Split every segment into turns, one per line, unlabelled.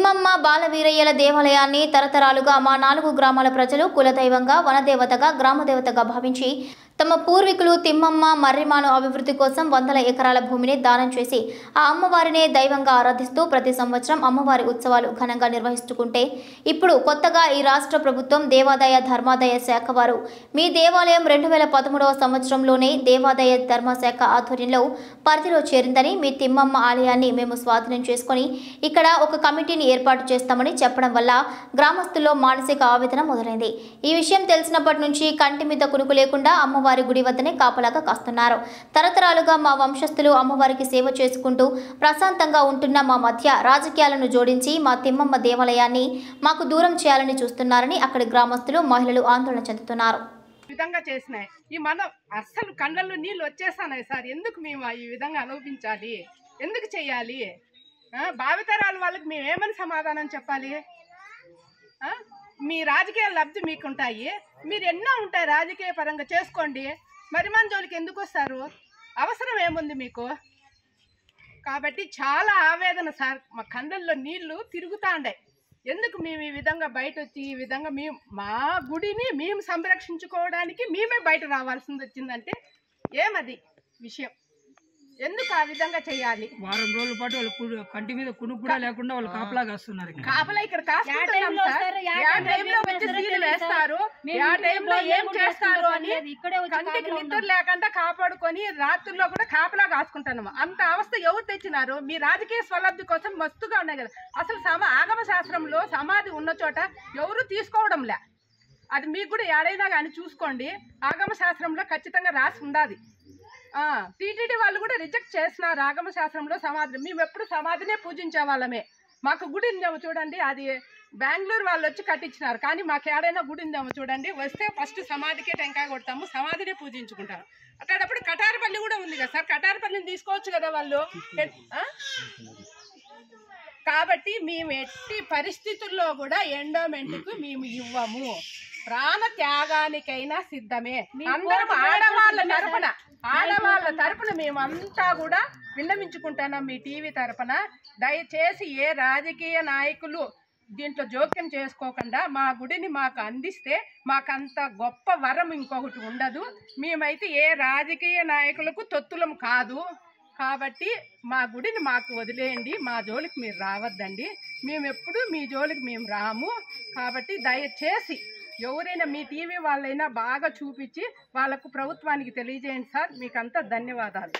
తిమ్మమ్మ బాలవీరయ్యల దేవాలయాన్ని తరతరాలుగా మా నాలుగు గ్రామాల ప్రజలు కులదైవంగా వనదేవతగా గ్రామదేవతగా భావించి తమ పూర్వీకులు తిమ్మమ్మ మర్రిమాను అభివృద్ధి కోసం వందల ఎకరాల భూమిని దానం చేసి ఆ అమ్మవారినే దైవంగా ఆరాధిస్తూ ప్రతి సంవత్సరం అమ్మవారి ఉత్సవాలు ఘనంగా నిర్వహిస్తుంటే ఇప్పుడు కొత్తగా ఈ రాష్ట్ర ప్రభుత్వం దేవాదాయ ధర్మాదాయ శాఖ వారు మీ దేవాలయం రెండు వేల పదమూడవ సంవత్సరంలోనే దేవాదాయ ధర్మశాఖ ఆధ్వర్యంలో పరిధిలో చేరిందని మీ తిమ్మమ్మ ఆలయాన్ని మేము స్వాధీనం చేసుకొని ఇక్కడ ఒక కమిటీని ఏర్పాటు చేస్తామని చెప్పడం వల్ల గ్రామస్తుల్లో మానసిక ఆవేదన మొదలైంది ఈ విషయం తెలిసినప్పటి నుంచి కంటి మీద కునుకు లేకుండా అమ్మవారి గుడి వద్దనే కాపలాగా కాస్తున్నారు తరతరాలుగా మా వంశస్థులు అమ్మవారికి సేవ చేసుకుంటూ ప్రశాంతంగా ఉంటున్న మా మధ్య రాజకీయాలను జోడించి మా తిమ్మమ్మ దేవాలయాన్ని మాకు దూరం చేయాలని చూస్తున్నారని అక్కడి గ్రామస్తులు మహిళలు ఆందోళన చెందుతున్నారు
విధంగా చేసినాయి ఈ మనం అస్సలు కళ్ళల్లో నీళ్ళు వచ్చేస్తున్నాయి సార్ ఎందుకు మేము ఈ విధంగా అనుభవించాలి ఎందుకు చెయ్యాలి ఆ, భావితరాల వాళ్ళకి మేము ఏమని సమాధానం చెప్పాలి ఆ, మీ రాజకీయ లబ్ధి మీకు ఉంటాయి మీరు ఎన్నో ఉంటాయి రాజకీయ పరంగా చేసుకోండి మరి మన జోలికి ఎందుకు వస్తారు అవసరం ఏముంది మీకు కాబట్టి చాలా ఆవేదన సార్ మా కళ్ళల్లో నీళ్లు తిరుగుతా ఉండే ఎందుకు మేము ఈ విధంగా బయట వచ్చి ఈ విధంగా మేము మా గుడిని మేము సంరక్షించుకోవడానికి మేమే బయట రావాల్సింది వచ్చిందంటే ఏమది విషయం ఎందుకు ఆ విధంగా చేయాలి
వారం రోజుల పాటు వాళ్ళు కుడు- కంటి మీద కునుకు కూడా లేకుండా వాళ్ళు కాపలాగా వస్తున్నారు ఇక్కడ
కాపలా ఇక్కడ కాసుకుంటున్నాం సార్. యా టైంలో వచ్చి సీలు వేస్తారు యా టైంలో ఏం చేస్తారు అని కంటికి నిద్ర లేకుండా కాపాడుకొని రాత్రుల్లో కూడా కాపలా కాసుకుంటున్నాము అంత అవస్థ ఎవరు తెచ్చినారు మీ రాజకీయ స్వలబ్ధి కోసం మస్తుగా ఉన్నాయి కదా అసలు సమ ఆగమ శాస్త్రంలో సమాధి ఉన్న చోట ఎవరు తీసుకోవడంలే అది మీకు కూడా ఏడైనా కానీ చూసుకోండి ఆగమ శాస్త్రంలో ఖచ్చితంగా రాసి ఉండాది టీటీడీ వాళ్ళు కూడా రిజెక్ట్ చేస్తున్నారు ఆగమ శాస్త్రంలో సమాధి మేము ఎప్పుడు సమాధినే పూజించే వాళ్ళమే మాకు గుడి ఉందేమో చూడండి అది బెంగళూరు వాళ్ళు వచ్చి కట్టించినారు కానీ మాకు ఏడైనా గుడి ఉందేమో చూడండి వస్తే ఫస్ట్ సమాధికే టెంకాయ కొడతాము సమాధినే పూజించుకుంటారు అట్లాంటప్పుడు కటారపల్లి కూడా ఉంది కదా సార్ కటారపల్లిని తీసుకోవచ్చు కదా వాళ్ళు ఆ? కాబట్టి మేము ఎట్టి పరిస్థితుల్లో కూడా ఎండోమెంట్కు మేము ఇవ్వము ప్రాణ త్యాగానికైనా సిద్ధమే అందరం ఆడవాళ్ళ తరపున ఆడవాళ్ళ తరపున మేమంతా కూడా విన్నవించుకుంటున్నాం మీ టీవీ తరపున దయచేసి ఏ రాజకీయ నాయకులు దీంట్లో జోక్యం చేసుకోకుండా మా గుడిని మాకు అందిస్తే మాకంత గొప్ప వరం ఇంకొకటి ఉండదు మేమైతే ఏ రాజకీయ నాయకులకు తొత్తులం కాదు కాబట్టి మా గుడిని మాకు వదిలేయండి మా జోలికి మీరు రావద్దండి మేము ఎప్పుడు మీ జోలికి మేము రాము కాబట్టి దయచేసి ఎవరైనా మీ టీవీ వాళ్ళైనా బాగా చూపించి వాళ్ళకు ప్రభుత్వానికి తెలియజేయండి సార్ మీకంతా ధన్యవాదాలు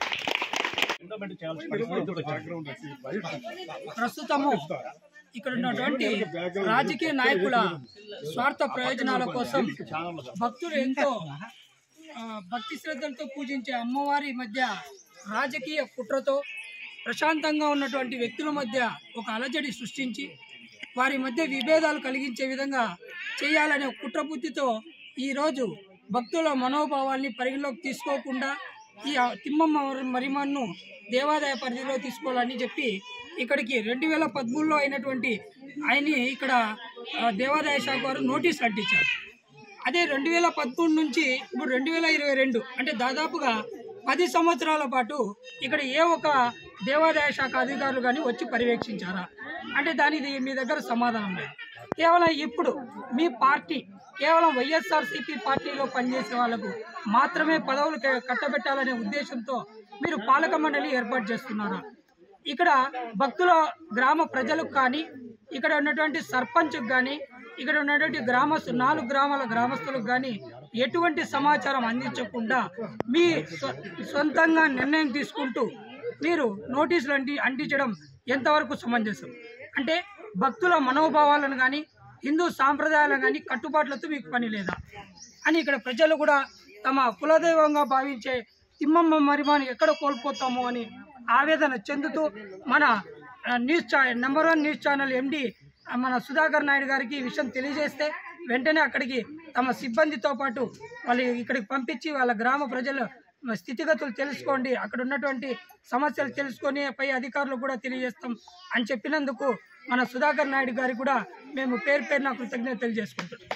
ప్రస్తుతము ఇక్కడ ఉన్నటువంటి రాజకీయ నాయకుల స్వార్థ ప్రయోజనాల కోసం భక్తులు ఎంతో ఆ, భక్తి శ్రద్ధలతో పూజించే అమ్మవారి మధ్య రాజకీయ కుట్రతో ప్రశాంతంగా ఉన్నటువంటి వ్యక్తుల మధ్య ఒక అలజడి సృష్టించి వారి మధ్య విభేదాలు కలిగించే విధంగా చేయాలనే ఒక కుట్ర బుద్ధితో ఈరోజు భక్తుల మనోభావాల్ని పరిగణలోకి తీసుకోకుండా ఈ ఆ తిమ్మమ్మ మరిమన్ను దేవాదాయ పరిధిలో తీసుకోవాలని చెప్పి ఇక్కడికి రెండు వేల పదమూడులో అయినటువంటి ఆయన్ని ఇక్కడ ఆ, దేవాదాయ శాఖ వారు నోటీసులు అంటించారు అదే రెండు వేల పదమూడు నుంచి ఇప్పుడు రెండు వేల ఇరవై రెండు అంటే దాదాపుగా పది సంవత్సరాల పాటు ఇక్కడ ఏ ఒక దేవాదాయ శాఖ అధికారులు కానీ వచ్చి పర్యవేక్షించారా అంటే దానికి మీ దగ్గర సమాధానం లేదు కేవలం ఇప్పుడు మీ పార్టీ కేవలం వైఎస్ఆర్సీపీ పార్టీలో పనిచేసే వాళ్ళకు మాత్రమే పదవులు క- కట్టబెట్టాలనే ఉద్దేశంతో మీరు పాలక మండలి ఏర్పాటు చేస్తున్నారా ఇక్కడ భక్తుల గ్రామ ప్రజలకు కానీ ఇక్కడ ఉన్నటువంటి సర్పంచ్కి కానీ ఇక్కడ ఉన్నటువంటి గ్రామస్తు నాలుగు గ్రామాల గ్రామస్తులకు కానీ ఎటువంటి సమాచారం అందించకుండా మీ స్వ- సొంతంగా నిర్ణయం తీసుకుంటూ మీరు నోటీసులు అంటి అంటించడం ఎంతవరకు సమంజసం అంటే భక్తుల మనోభావాలను కానీ హిందూ సాంప్రదాయాలను కానీ కట్టుబాట్లతో మీకు పని లేదా అని ఇక్కడ ప్రజలు కూడా తమ కులదైవంగా భావించే తిమ్మమ్మ మరిమాను ఎక్కడ కోల్పోతామో అని ఆవేదన చెందుతూ మన ఆ, న్యూస్ ఛా number one news channel MD మన సుధాకర్ నాయుడు గారికి ఈ విషయం తెలియజేస్తే వెంటనే అక్కడికి తమ సిబ్బందితో పాటు వాళ్ళు ఇక్కడికి పంపించి వాళ్ళ గ్రామ ప్రజల స్థితిగతులు తెలుసుకోండి అక్కడ ఉన్నటువంటి సమస్యలు తెలుసుకొని పై అధికారులు కూడా తెలియజేస్తాం అని చెప్పినందుకు మన సుధాకర్ నాయుడు గారికి కూడా మేము పేరు పేరున కృతజ్ఞత తెలియజేసుకుంటున్నాం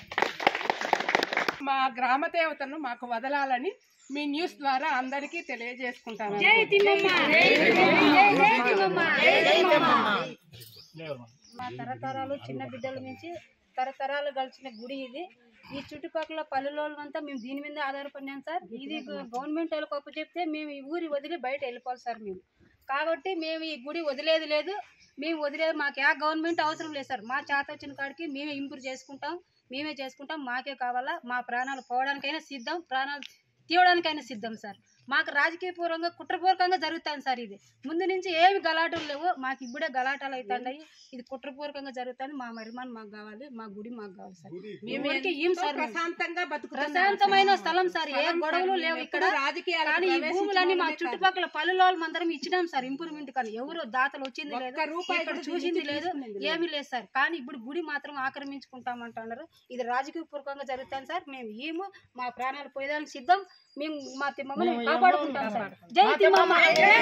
మా గ్రామ దేవతను మాకు వదలాలని మీ న్యూస్ ద్వారా అందరికీ తెలియజేసుకుంటాను
జై తిమ్మమ్మ జై తిమ్మమ్మ జై తిమ్మమ్మ మా తరతరాలు చిన్న బిడ్డల నుంచి తరతరాలు గడిచిన గుడి ఇది ఈ చుట్టుపక్కల పల్లెలోళ్ళంతా మేము దీని మీద ఆధారపడినాం సార్ ఇది గవర్నమెంట్ వాళ్ళకి ఒప్పు చెప్తే మేము ఈ ఊరి వదిలి బయట వెళ్ళిపోవాలి సార్ మేము కాబట్టి మేము ఈ గుడి వదిలేది లేదు మేము వదిలేదు మాకు యా గవర్నమెంట్ అవసరం లేదు సార్ మా చేత వచ్చిన కాడికి మేమే ఇంప్రూవ్ చేసుకుంటాం మేమే చేసుకుంటాం మాకే కావాలా మా ప్రాణాలు పోవడానికైనా సిద్ధం ప్రాణాలు తీయడానికైనా సిద్ధం సార్ మాకు రాజకీయపూర్వంగా కుట్రపూర్వకంగా జరుగుతుంది సార్ ఇది ముందు నుంచి ఏమి గలాటలు లేవు మాకు ఇప్పుడే గలాటాలు అవుతున్నాయి ఇది కుట్రపూర్వకంగా జరుగుతుంది మా మరిమాన్ మాకు కావాలి మా గుడి మాకు కావాలి సార్ మేము ఊరికే ఏం సార్ మేము.
ప్రశాంతంగా బతుకుతున్నాం
ప్రశాంతమైన స్థలం సార్ ఏ గొడవలు లేవు ఇక్కడ
రాజకీయాలకు
కానీ ఈ భూములన్నీ మా
ప్రవేశించడమే
చుట్టుపక్కల పల్లెలు అందరం ఇచ్చినాం సార్ ఇంప్రూవ్మెంట్ కానీ ఎవరు దాతలు వచ్చింది లేదు
ఒక్క రూపాయి
ఇక్కడ
కూడా
చూసింది
దీనికి
లేదు
తీసుకునేది
ఏమీ లేదు సార్ కానీ ఇప్పుడు గుడి మాత్రం ఆక్రమించుకుంటామంటున్నారు ఇది రాజకీయ పూర్వకంగా జరుగుతాను సార్ మేము ఏమో మా ప్రాణాలు పోయేదానికి సిద్ధం మేము మా తిమ్మమ్మని కాపాడుకుంటాం సార్ జై తిమ్మమ్మ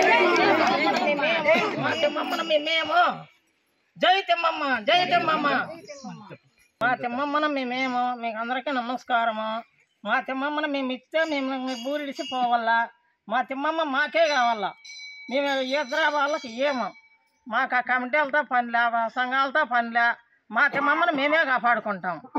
మా తిమ్మమ్మన మేమేమో జై తిమ్మమ్మ జై తిమ్మమ్మ మా తిమ్మమ్మన మేమేమో మీకు అందరికీ నమస్కారము మా తిమ్మమ్మన మేము ఇస్తే మేము బూరిడిసి పోవాలా మా తిమ్మమ్మ మాకే కావాలా మేము ఇతర వాళ్ళకి ఏమో మాకు ఆ కమిటీలతో పనిలే సంఘాలతో పనిలే మా తిమ్మమ్మను మేమే కాపాడుకుంటాం